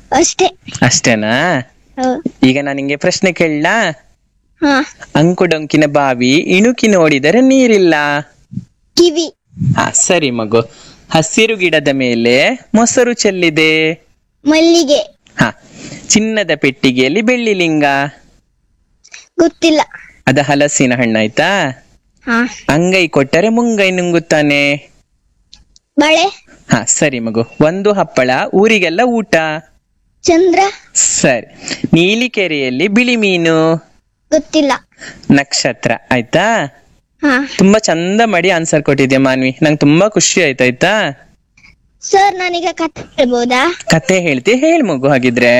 ಅಷ್ಟೇ ಅಷ್ಟೇನಾ ಹೌದು ಈಗ ನಾನು ನಿಂಗೆ ಪ್ರಶ್ನೆ ಕೇಳಲಾ ಹಾ ಅಂಕುಡೊಂಕಿನ ಬಾವಿ ಇಣುಕಿ ನೋಡಿದರೆ ನೀರಿಲ್ಲ ಕಿವಿ ಹಾ ಸರಿ ಮಗು ಹಸಿರು ಗಿಡದ ಮೇಲೆ ಮೊಸರು ಚೆಲ್ಲಿದೆ ಮಲ್ಲಿಗೆ ಹಾ ಚಿನ್ನದ ಪೆಟ್ಟಿಗೆಯಲ್ಲಿ ಬೆಳ್ಳಿ ಲಿಂಗ ಗೊತ್ತಿಲ್ಲ ಅದ ಹಲಸಿನ ಹಣ್ಣಾಯ್ತಾ ಹಾ ಅಂಗೈ ಕೊಟ್ಟರೆ ಮುಂಗೈ ನುಂಗುತ್ತಾನೆ ಬಳೆ ಹಾ ಸರಿ ಮಗು ಒಂದು ಹಪ್ಪಳ ಊರಿಗೆಲ್ಲ ಊಟ ಚಂದ್ರ ಸರಿ ನೀಲಿ ಕೆರೆಯಲ್ಲಿ ಬಿಳಿ ಮೀನು ಗೊತ್ತಿಲ್ಲ ನಕ್ಷತ್ರ ಆಯ್ತಾ ಹಾ ತುಂಬಾ ಚಂದ ಮಾಡಿ ಆನ್ಸರ್ ಕೊಟ್ಟಿದ್ಯಾ ಮಾನ್ವಿ ನಂಗೆ ತುಂಬಾ ಖುಷಿ ಆಯ್ತಾಯ್ತಾ ಸರ್ ನಾನೀಗ ಕತೆ ಹೇಳ್ಬೋದಾ ಕತೆ ಹೇಳ್ತಿ ಹೇಳ್ ಮಗು ಹಾಗಿದ್ರೆ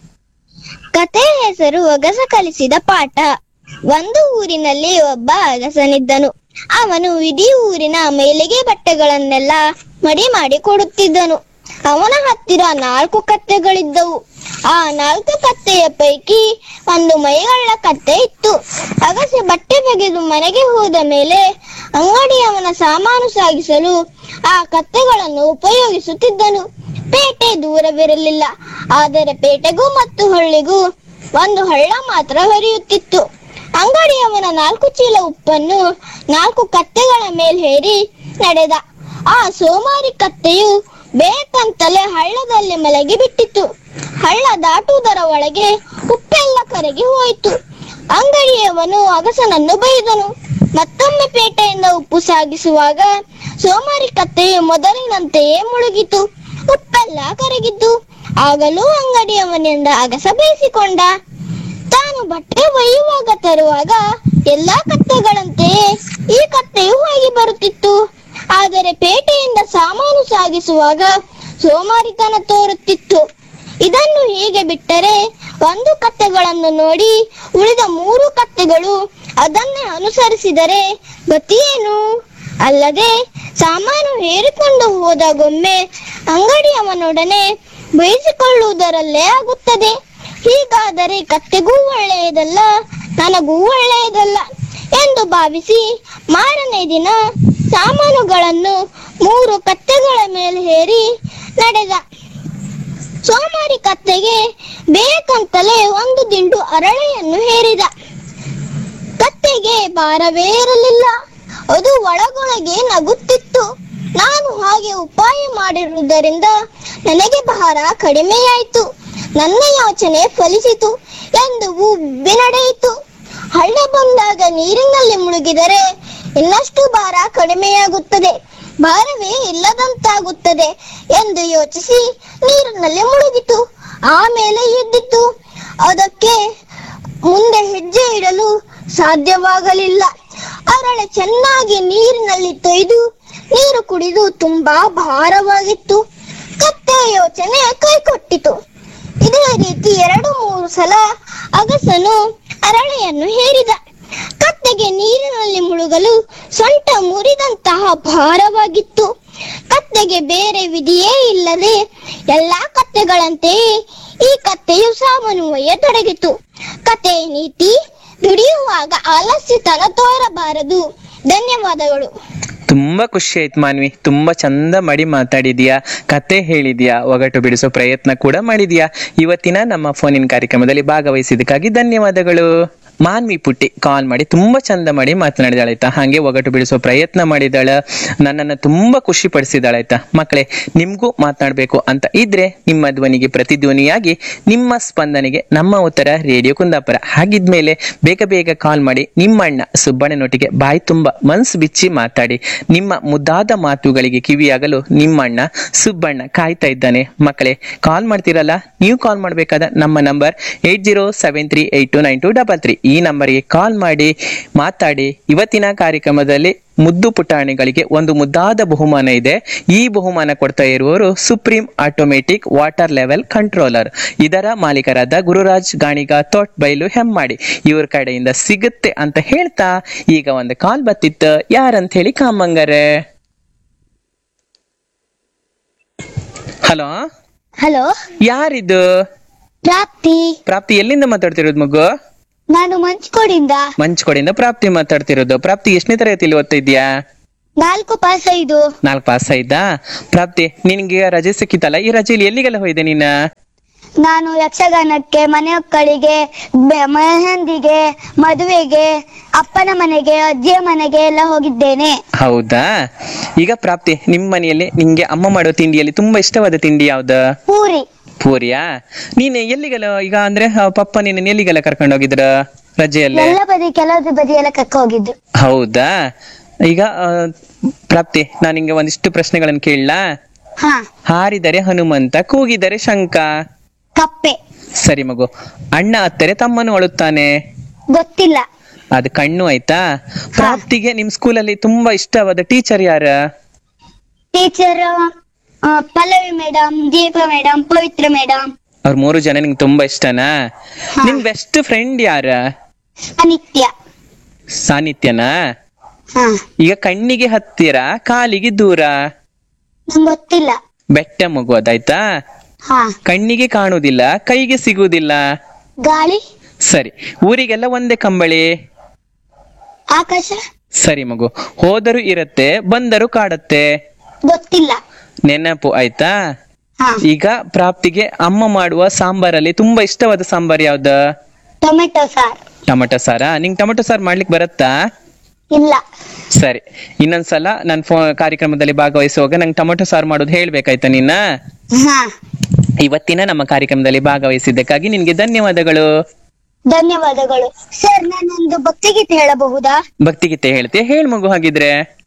ಕತೆ ಹೆಸರು ಒಗಸ ಕಲಿಸಿದ ಪಾಠ ಒಂದು ಊರಿನಲ್ಲಿ ಒಬ್ಬ ಅಗಸನಿದ್ದನು ಅವನು ಇಡೀ ಊರಿನ ಮೇಲಿಗೆ ಬಟ್ಟೆಗಳನ್ನೆಲ್ಲ ಮಡಿ ಮಾಡಿ ಕೊಡುತ್ತಿದ್ದನು ಅವನ ಹತ್ತಿರ ನಾಲ್ಕು ಕತ್ತೆಗಳಿದ್ದವು ಆ ನಾಲ್ಕು ಕತ್ತೆಯ ಪೈಕಿ ಒಂದು ಮೈಗಳ್ಳ ಕತ್ತೆ ಇತ್ತು ಅಗಸೆ ಬಟ್ಟೆ ತೆಗೆದು ಮನೆಗೆ ಹೋದ ಮೇಲೆ ಅಂಗಡಿಯವನ ಸಾಮಾನು ಸಾಗಿಸಲು ಆ ಕತ್ತೆಗಳನ್ನು ಉಪಯೋಗಿಸುತ್ತಿದ್ದನು ಪೇಟೆ ದೂರವಿರಲಿಲ್ಲ ಆದರೆ ಪೇಟೆಗೂ ಮತ್ತು ಹಳ್ಳಿಗೂ ಒಂದು ಹಳ್ಳ ಮಾತ್ರ ಹರಿಯುತ್ತಿತ್ತು ಅಂಗಡಿಯವನ ನಾಲ್ಕು ಚೀಲ ಉಪ್ಪನ್ನು ನಾಲ್ಕು ಕತ್ತೆಗಳ ಮೇಲೆ ಹೇರಿ ನಡೆದ ಆ ಸೋಮಾರಿ ಕತ್ತೆಯು ಬೇಕಂತಲೇ ಹಳ್ಳದಲ್ಲಿ ಮಲಗಿ ಬಿಟ್ಟಿತ್ತು ಹಳ್ಳ ದಾಟುವುದರ ಒಳಗೆ ಉಪ್ಪೆಲ್ಲ ಕರಗಿ ಹೋಯಿತು ಅಂಗಡಿಯವನು ಅಗಸನನ್ನು ಬೈದನು ಮತ್ತೊಮ್ಮೆ ಪೇಟೆಯಿಂದ ಉಪ್ಪು ಸಾಗಿಸುವಾಗ ಸೋಮಾರಿ ಕತ್ತೆಯು ಮೊದಲಿನಂತೆಯೇ ಮುಳುಗಿತು ಉಪ್ಪೆಲ್ಲ ಕರಗಿದ್ದು ಆಗಲೂ ಅಂಗಡಿಯವನಿಂದ ಅಗಸ ಬೇಯಿಸಿಕೊಂಡ ತಾನು ಬಟ್ಟೆ ಒಯ್ಯುವಾಗ ತರುವಾಗ ಎಲ್ಲಾ ಕತ್ತೆಗಳಂತೆಯೇ ಈ ಕತ್ತೆಯು ಹೋಗಿ ಬರುತ್ತಿತ್ತು ಆದರೆ ಪೇಟೆಯಿಂದ ಸಾಮಾನು ಸಾಗಿಸುವಾಗ ಸೋಮಾರಿತನ ತೋರುತ್ತಿತ್ತು ಇದನ್ನು ಹೀಗೆ ಬಿಟ್ಟರೆ ಒಂದು ಕತ್ತೆಗಳನ್ನು ನೋಡಿ ಉಳಿದ ಮೂರು ಕತ್ತೆಗಳು ಅದನ್ನೇ ಅನುಸರಿಸಿದರೆ ಗತಿಯೇನು ಅಲ್ಲದೆ ಸಾಮಾನು ಹೇರಿಕೊಂಡು ಹೋದಾಗೊಮ್ಮೆ ಅಂಗಡಿಯವನೊಡನೆ ಬಯಸಿಕೊಳ್ಳುವುದರಲ್ಲೇ ಆಗುತ್ತದೆ ಹೀಗಾದರೆ ಕತ್ತೆಗೂ ಒಳ್ಳೆಯದಲ್ಲ ನನಗೂ ಒಳ್ಳೆಯದಲ್ಲ ಎಂದು ಭಾವಿಸಿ ಮಾರನೇ ದಿನ ಸಾಮಾನುಗಳನ್ನು ಮೂರು ಕತ್ತೆಗಳ ಮೇಲೆ ಹೇರಿ ನಡೆದ ಸೋಮಾರಿ ಕತ್ತೆಗೆ ಬೇಕಂತಲೇ ಒಂದು ದಿಂಡು ಅರಳೆಯನ್ನು ಹೇರಿದ ಕತ್ತೆಗೆ ಭಾರವೇ ಇರಲಿಲ್ಲ ಅದು ಒಳಗೊಳಗೆ ನಗುತ್ತಿತ್ತು ನಾನು ಹಾಗೆ ಉಪಾಯ ಮಾಡಿರುವುದರಿಂದ ನನಗೆ ಭಾರ ಕಡಿಮೆಯಾಯಿತು ನನ್ನ ಯೋಚನೆ ಫಲಿಸಿತು ಎಂದು ಉಬ್ಬಿ ನಡೆಯಿತು ಹಳ್ಳ ಬಂದಾಗ ನೀರಿನಲ್ಲಿ ಮುಳುಗಿದರೆ ಇನ್ನಷ್ಟು ಭಾರ ಕಡಿಮೆಯಾಗುತ್ತದೆ ಭಾರವೇ ಇಲ್ಲದಂತಾಗುತ್ತದೆ ಎಂದು ಯೋಚಿಸಿ ನೀರಿನಲ್ಲಿ ಮುಳುಗಿತು ಆಮೇಲೆ ಎದ್ದಿತು ಅದಕ್ಕೆ ಮುಂದೆ ಹೆಜ್ಜೆ ಇಡಲು ಸಾಧ್ಯವಾಗಲಿಲ್ಲ ಅರಳೆ ಚೆನ್ನಾಗಿ ನೀರಿನಲ್ಲಿ ತೊಯ್ದು ನೀರು ಕುಡಿದು ತುಂಬಾ ಭಾರವಾಗಿತ್ತು ಕತ್ತೆ ಯೋಚನೆ ಕೈಕೊಟ್ಟಿತು ಇದೇ ರೀತಿ ಎರಡು ಮೂರು ಸಲ ಅಗಸನು ಅರಳೆಯನ್ನು ಹೇರಿದ ಕತ್ತೆಗೆ ನೀರಿನಲ್ಲಿ ಮುಳುಗಲು ಸೊಂಟ ಮುರಿದಂತಹ ಭಾರವಾಗಿತ್ತು ಕತ್ತೆಗೆ ಬೇರೆ ವಿಧಿಯೇ ಇಲ್ಲದೆ ಎಲ್ಲಾ ಕತ್ತೆಗಳಂತೆಯೇ ಈ ಕತ್ತೆಯು ಸಾಮಾನು ಒಯ್ಯತೊಡಗಿತು ಕತೆ ನೀತಿ ದುಡಿಯುವಾಗ ಆಲಸ್ಯತನ ತೋರಬಾರದು ಧನ್ಯವಾದಗಳು ತುಂಬಾ ಖುಷಿ ಆಯ್ತು ಮಾನ್ವಿ ತುಂಬಾ ಚಂದ ಮಾಡಿ ಮಾತಾಡಿದ್ಯಾ ಕತೆ ಹೇಳಿದ್ಯಾ ಒಗಟು ಬಿಡಿಸೋ ಪ್ರಯತ್ನ ಕೂಡ ಮಾಡಿದ್ಯಾ ಇವತ್ತಿನ ನಮ್ಮ ಫೋನಿನ ಕಾರ್ಯಕ್ರಮದಲ್ಲಿ ಭಾಗವಹಿಸಿದ್ದಕ್ಕಾಗಿ ಧನ್ಯವಾದಗಳು ಮಾನ್ವಿ ಪುಟ್ಟಿ ಕಾಲ್ ಮಾಡಿ ತುಂಬಾ ಚಂದ ಮಾಡಿ ಮಾತನಾಡಿದಾಳೆ ಆಯ್ತಾ ಹಾಗೆ ಒಗಟು ಬಿಡಿಸೋ ಪ್ರಯತ್ನ ಮಾಡಿದಾಳ ನನ್ನನ್ನು ತುಂಬಾ ಖುಷಿ ಪಡಿಸಿದಾಳೆ ಆಯ್ತಾ ಮಕ್ಕಳೇ ನಿಮ್ಗೂ ಮಾತನಾಡ್ಬೇಕು ಅಂತ ಇದ್ರೆ ನಿಮ್ಮ ಧ್ವನಿಗೆ ಪ್ರತಿಧ್ವನಿಯಾಗಿ ನಿಮ್ಮ ಸ್ಪಂದನೆಗೆ ನಮ್ಮ ಉತ್ತರ ರೇಡಿಯೋ ಕುಂದಾಪುರ ಹಾಗಿದ್ಮೇಲೆ ಬೇಗ ಬೇಗ ಕಾಲ್ ಮಾಡಿ ನಿಮ್ಮ ಅಣ್ಣ ಸುಬ್ಬಣ್ಣನೊಟ್ಟಿಗೆ ಬಾಯಿ ತುಂಬ ಮನ್ಸು ಬಿಚ್ಚಿ ಮಾತಾಡಿ ನಿಮ್ಮ ಮುದ್ದಾದ ಮಾತುಗಳಿಗೆ ಕಿವಿಯಾಗಲು ನಿಮ್ಮ ಅಣ್ಣ ಸುಬ್ಬಣ್ಣ ಕಾಯ್ತಾ ಇದ್ದಾನೆ ಮಕ್ಕಳೇ ಕಾಲ್ ಮಾಡ್ತಿರಲ್ಲ ನೀವು ಕಾಲ್ ಮಾಡಬೇಕಾದ ನಮ್ಮ number eight zero seven three eight two nine two double three ಈ ನಂಬರ್ಗೆ ಕಾಲ್ ಮಾಡಿ ಮಾತಾಡಿ ಇವತ್ತಿನ ಕಾರ್ಯಕ್ರಮದಲ್ಲಿ ಮುದ್ದು ಪುಟಾಣಿಗಳಿಗೆ ಒಂದು ಮುದ್ದಾದ ಬಹುಮಾನ ಇದೆ ಈ ಬಹುಮಾನ ಕೊಡ್ತಾ ಇರುವವರು supreme automatic water level controller ಇದರ ಮಾಲೀಕರಾದ ಗುರುರಾಜ್ ಗಾಣಿಗ ತೋಟ್ ಬೈಲು ಹೆಮ್ಮಾಡಿ ಇವ್ರ ಕಡೆಯಿಂದ ಸಿಗುತ್ತೆ ಅಂತ ಹೇಳ್ತಾ ಈಗ ಒಂದು ಕಾಲ್ ಬತ್ತಿತ್ತು ಯಾರಂತ ಹೇಳಿ ಕಾಮಂಗರೆ ಹಲೋ ಹಲೋ ಯಾರಿದು ಪ್ರಾಪ್ತಿ ಪ್ರಾಪ್ತಿ ಎಲ್ಲಿಂದ ಮಾತಾಡ್ತಿರೋದು ಮಗು ನಾನು ಮಂಚ್ಕೋಡಿಂದ ಮಂಚ್ಕೊಡಿಂದ ಪ್ರಾಪ್ತಿ ಮಾತಾಡ್ತಿರೋದು ಪ್ರಾಪ್ತಿ ಎಷ್ಟನೇ ತರಗತಿಯಲ್ಲಿ ಓದ್ತಾ ಇದ್ಯಾ ನಾಲ್ಕು ಪಾಸ್ ಐದು ನಾಲ್ಕು ಪಾಸ್ ಆಯ್ತಾ ಪ್ರಾಪ್ತಿ ನಿನ್ಗೆ ರಜೆ ಸಿಕ್ಕಿತಲ್ಲ ಈ ರಜೆಯಲ್ಲಿ ಎಲ್ಲಿಗೆಲ್ಲ ಹೋಯ್ದೆ ನೀನ ನಾನು ಯಕ್ಷಗಾನಕ್ಕೆ ಮನೆಮಕ್ಕಳಿಗೆ ಬೆ- ಮೆಹಂದಿಗೆ ಮದುವೆಗೆ ಅಪ್ಪನ ಮನೆಗೆ ಅಜ್ಜಿಯ ಮನೆಗೆ ಎಲ್ಲ ಹೋಗಿದ್ದೇನೆ ಹೌದಾ ಈಗ ಪ್ರಾಪ್ತಿ ನಿಮ್ಮ ಮನೆಯಲ್ಲಿ ನಿಂಗೆ ಅಮ್ಮ ಮಾಡೋ ತಿಂಡಿಯಲ್ಲಿ ತುಂಬಾ ಇಷ್ಟವಾದ ತಿಂಡಿ ಯಾವ್ದು ಪೂರಿ ಪೂರಿಯಾ ನೀನು ಎಲ್ಲಿಗೆಲ್ಲ ಈಗ ಅಂದ್ರೆ ಆ, ಪಪ್ಪ ನಿನ್ನ ಎಲ್ಲಿಗೆಲ್ಲ ಕರ್ಕೊಂಡು ಹೋಗಿದ್ರ ರಜೆಯಲ್ಲೇ ಎಲ್ಲ ಬದಿ ಕೆಲವು ಬದಿ ಎಲ್ಲ ಕಕ್ಕ ಹೋಗಿದ್ದು ಹೌದಾ ಈಗ ಆ, ಪ್ರಾಪ್ತಿ ನಾನು ನಿಂಗೆ ಒಂದಿಷ್ಟು ಪ್ರಶ್ನೆಗಳನ್ನು ಕೇಳಲಾ ಹಾ ಹಾರಿದರೆ ಹನುಮಂತ ಕೂಗಿದರೆ ಶಂಕ ಕಪ್ಪೆ ಸರಿ ಮಗು ಅಣ್ಣ ಅತ್ತರೆ ತಮ್ಮನು ಅಳುತ್ತಾನೆ ಗೊತ್ತಿಲ್ಲ ಅದು ಕಣ್ಣು ಆಯ್ತಾ ಪ್ರಾಪ್ತಿಗೆ ನಿಮ್ ಸ್ಕೂಲಲ್ಲಿ ತುಂಬಾ ಇಷ್ಟವಾದ ಟೀಚರ್ ಯಾರ teacher Pallavi madam Deepa madam Pavitra madam ಅವ್ರ ಮೂರು ಜನ ನಿಂಗೆ ತುಂಬಾ ಇಷ್ಟನಾ ನಿನ್ ಬೆಸ್ಟ್ ಫ್ರೆಂಡ್ ಯಾರ ಅನಿತ್ಯ ಸಾನಿತ್ಯನಾ ಹಾ ಈಗ ಕಣ್ಣಿಗೆ ಹತ್ತಿರ ಕಾಲಿಗೆ ದೂರ ನಂಗೆ ಗೊತ್ತಿಲ್ಲ ಬೆಟ್ಟ ಮಗು ಅದಾಯ್ತಾ ಹಾ ಕಣ್ಣಿಗೆ ಕಾಣುವುದಿಲ್ಲ ಕೈಗೆ ಸಿಗುವುದಿಲ್ಲ ಗಾಳಿ ಸರಿ ಊರಿಗೆಲ್ಲ ಒಂದೇ ಕಂಬಳಿ ಆಕಾಶ ಸರಿ ಮಗು ಹೋದರೂ ಇರತ್ತೆ ಬಂದರೂ ಕಾಡತ್ತೆ ಗೊತ್ತಿಲ್ಲ ನೆನಪು ಆಯ್ತಾ ಹಾ ಈಗ ಪ್ರಾಪ್ತಿಗೆ ಅಮ್ಮ ಮಾಡುವ ಸಾಂಬಾರಲ್ಲಿ ತುಂಬಾ ಇಷ್ಟವಾದ ಸಾಂಬಾರ್ ಯಾವ್ದು ಟೊಮೆಟೊ ಸಾರ್ ಟೊಮೆಟೊ ಸಾರಾ ನಿಂಗ್ ಟೊಮೆಟೊ ಸಾರ್ ಮಾಡ್ಲಿಕ್ಕೆ ಬರುತ್ತಾ ಇಲ್ಲ ಸರಿ ಇನ್ನೊಂದ್ಸಲ ನಾನು ಫೋ ಕಾರ್ಯಕ್ರಮದಲ್ಲಿ ಭಾಗವಹಿಸುವಾಗ ನಂಗೆ ಟೊಮೆಟೊ ಸಾರು ಮಾಡೋದು ಹೇಳ್ಬೇಕಾಯ್ತಾ ನಿನ್ನ ಹಾ ಇವತ್ತಿನ ನಮ್ಮ ಕಾರ್ಯಕ್ರಮದಲ್ಲಿ ಭಾಗವಹಿಸಿದ್ದಕ್ಕಾಗಿ ನಿನ್ಗೆ ಧನ್ಯವಾದಗಳು ಧನ್ಯವಾದಗಳು ಸರ್ ನಾನೊಂದು ಭಕ್ತಿಗೀತೆ ಹೇಳಬಹುದಾ ಭಕ್ತಿಗೀತೆ ಹೇಳ್ತೆ ಹೇಳ್ ಮಗು ಹಾಗಿದ್ರೆ